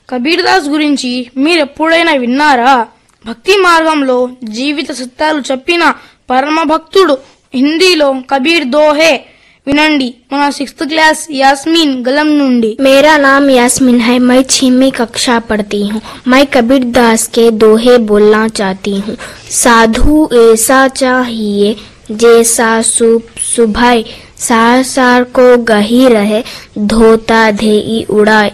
కబీర్ దాస్ గురించి మీరెప్పుడైనా విన్నారా భక్తి మార్గంలో జీవిత సత్యాలు చెప్పిన పరమ భక్తుడు హిందీలో కబీర్ దోహే వినండి మన సిక్స్త్ క్లాస్ యాస్మిన్ గలం నుండి मेरा नाम यास्मीन है मैं छठवीं कक्षा पढ़ती हूँ मैं कबीर दास के दोहे बोलना चाहती हूँ साधु ऐसा चाहिए जैसा सुप सुभाई सार सार को गही रहे धोता धेई उड़ाए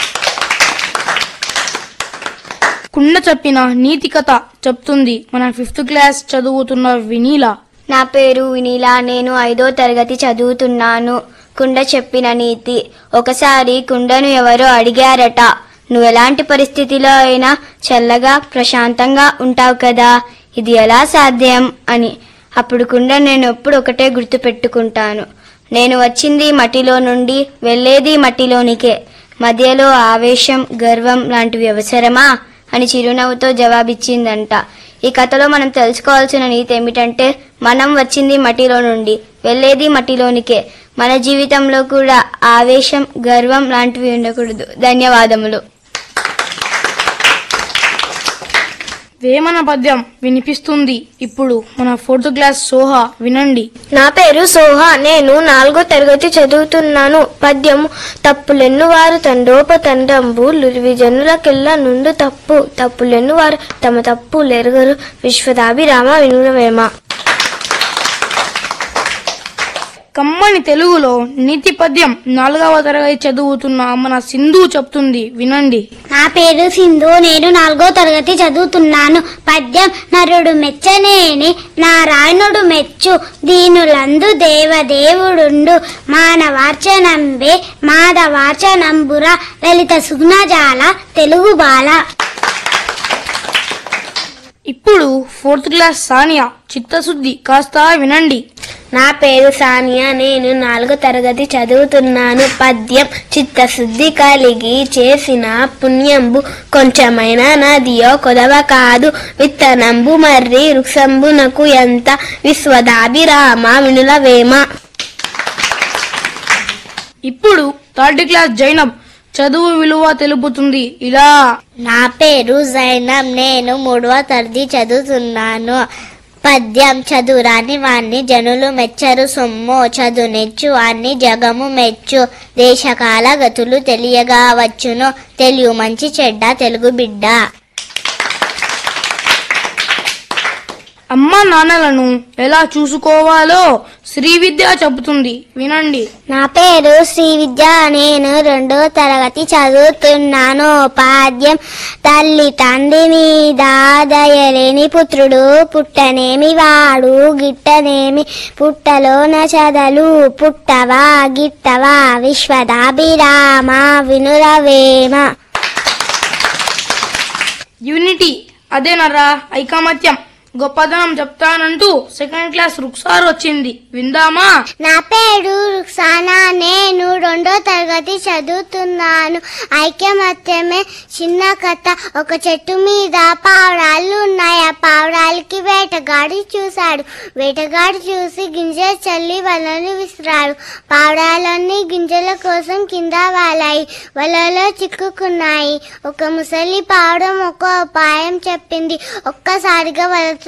కుండ చెప్పిన నీతి కథ చెప్తుంది మన ఫిఫ్త్ క్లాస్ చదువుతున్న వినీలా నా పేరు వినీలా నేను ఐదో తరగతి చదువుతున్నాను కుండ చెప్పిన నీతి ఒకసారి కుండను ఎవరో అడిగారట నువ్వు ఎలాంటి పరిస్థితిలో అయినా చల్లగా ప్రశాంతంగా ఉంటావు కదా ఇది ఎలా సాధ్యం అని అప్పుడు కుండ నేను ఎప్పుడు ఒకటే గుర్తు పెట్టుకుంటాను నేను వచ్చింది మట్టిలో నుండి వెళ్ళేది మట్టిలోనికే మధ్యలో ఆవేశం గర్వం లాంటివి అవసరమా అని చిరునవ్వుతో జవాబిచ్చిందంట ఈ కథలో మనం తెలుసుకోవాల్సిన నీతి ఏమిటంటే మనం వచ్చింది మట్టిలో నుండి వెళ్ళేది మట్టిలోనికే మన జీవితంలో కూడా ఆవేశం గర్వం లాంటివి ఉండకూడదు ధన్యవాదములు వేమన పద్యం వినిపిస్తుంది ఇప్పుడు మన ఫోర్త్ క్లాస్ సోహా వినండి నా పేరు సోహా నేను నాలుగో తరగతి చదువుతున్నాను పద్యము తప్పులెన్ను వారు తండోప తండంబు లురివి జనులకెల్ల నుండు తప్పు తప్పులెన్ను వారు తమ తప్పు లెరుగరు విశ్వదాభిరామ వినురవేమ కమ్మని తెలుగులో నీతి పద్యం నాలుగవ తరగతి చదువుతున్న మన సింధు చెప్తుంది వినండి నా పేరు సింధు నేను నాలుగో తరగతి చదువుతున్నాను పద్యం నరుడు మెచ్చనేని నారాయణుడు మెచ్చు దీనులందు దేవదేవుడుండు మానవార్చనంబే మాధవార్చనంబుర లలిత సుగ్నజాల తెలుగు బాల ఇప్పుడు ఫోర్త్ క్లాస్ సానియా చిత్తశుద్ధి కాస్త వినండి నా పేరు సానియా నేను నాలుగో తరగతి చదువుతున్నాను పద్యం చిత్తశుద్ధి కలిగి చేసిన పుణ్యంబు కొంచెమైన నదియో కొదవ కాదు విత్తనంబు మర్రి వృక్షంబునకు ఎంత విశ్వదాభిరామ వినులవేమ ఇప్పుడు థర్డ్ క్లాస్ జైనబ్ చదువు విలువ తెలుపుతుంది ఇలా నా పేరు జైనబ్ నేను మూడవ తరగతి చదువుతున్నాను పద్యం చదువురాని వాణ్ణి జనులు మెచ్చరు సొమ్ము చదువునిచ్చు వాణ్ణి జగము మెచ్చు దేశకాల గతులు తెలియగా వచ్చును తెలియ మంచి చెడ్డ తెలుగు బిడ్డ అమ్మ నాన్నలను ఎలా చూసుకోవాలో శ్రీ విద్య చెబుతుంది వినండి నా పేరు శ్రీ విద్య నేను రెండో తరగతి చదువుతున్నాను పాద్యం తల్లి తండ్రి మీద దయలేని పుత్రుడు పుట్టనేమి వాడు గిట్టనేమి పుట్టలోన చదలు పుట్టవా గిట్టవా విశ్వదాభిరామ వినురవేమ యూనిటీ అదేనరా ఐకమత్యం గొప్పదనం చెప్తానంటూ సెకండ్ క్లాస్ రుక్సార్ వచ్చింది విందామా నా పేరు రుక్సానా నేను రెండో తరగతి చదువుతున్నాను ఐక్యమత్యమే చిన్న కథ ఒక చెట్టు మీద పావురాళ్ళు ఉన్నాయి ఆ పావురాలకి వేటగాడు చూశాడు వేటగాడు చూసి గింజలు చల్లి వలను విసిరాడు పావురాలన్నీ గింజల కోసం కింద వాలాయి వలలో చిక్కుకున్నాయి ఒక ముసలి పావురం ఒక ఉపాయం చెప్పింది ఒక్కసారిగా వలతో